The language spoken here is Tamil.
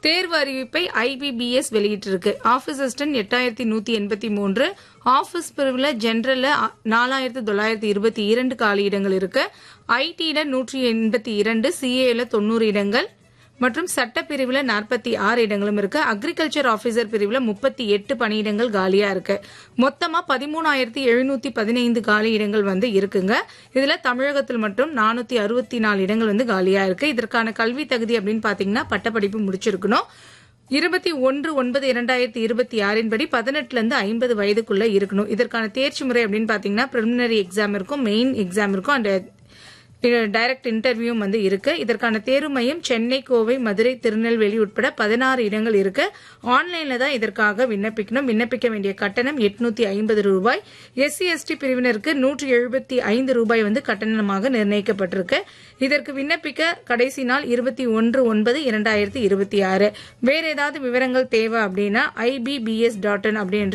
தேர்வு அறிவிப்பை ஐபிபிஎஸ் வெளியிட்டிருக்கு ஆபீஸ் அசிஸ்டன்ட் எட்டாயிரத்தி நூத்தி எண்பத்தி மூன்று ஆபீஸ் பிரிவுல ஜெனரல்ல நாலாயிரத்தி தொள்ளாயிரத்தி இருபத்தி இரண்டு காலி இடங்கள் இருக்கு ஐடில நூற்றி எண்பத்தி இரண்டு சிஏல தொண்ணூறு இடங்கள் மற்றும் சட்டப்பிரிவுல நாற்பத்தி ஆறு இடங்களும் இருக்கு அக்ரிகல்ச்சர் ஆபீசர் பிரிவுல முப்பத்தி எட்டு பணியிடங்கள் காலியா இருக்கு மொத்தமா பதிமூணாயிரத்தி எழுநூத்தி பதினைந்து காலி இடங்கள் வந்து இருக்குங்க இதுல தமிழகத்தில் மட்டும் நானூத்தி அறுபத்தி நாலு இடங்கள் வந்து காலியா இருக்கு இதற்கான கல்வி தகுதி அப்படின்னு பாத்தீங்கன்னா பட்டப்படிப்பு முடிச்சிருக்கணும் இருபத்தி ஒன்று ஒன்பது இரண்டாயிரத்தி இருபத்தி ஆறின் படி பதினெட்டுல இருந்து ஐம்பது வயதுக்குள்ள இருக்கணும் இதற்கான தேர்ச்சி முறை அப்படின்னு பாத்தீங்கன்னா பிரிலிமினரி எக்ஸாம் இருக்கும் மெயின் எக்ஸாம் இருக்கும் அண்ட் டைரக்ட் இன்டர்வியூவும் வந்து இருக்கு இதற்கான தேர்வு மையம் சென்னை கோவை மதுரை திருநெல்வேலி உட்பட பதினாறு இடங்கள் இருக்கு ஆன்லைன்ல தான் இதற்காக விண்ணப்பிக்கணும் விண்ணப்பிக்க வேண்டிய கட்டணம் எட்நூத்தி ஐம்பது ரூபாய் எஸ்சி எஸ்டி பிரிவினருக்கு நூற்றி எழுபத்தி ஐந்து ரூபாய் வந்து கட்டணமாக நிர்ணயிக்கப்பட்டிருக்கு இதற்கு விண்ணப்பிக்க கடைசி நாள் இருபத்தி ஒன்று ஒன்பது இரண்டாயிரத்தி இருபத்தி ஆறு வேற ஏதாவது விவரங்கள் தேவை அப்படின்னா ஐபிபிஎஸ் டாட் இன் அப்படின்ற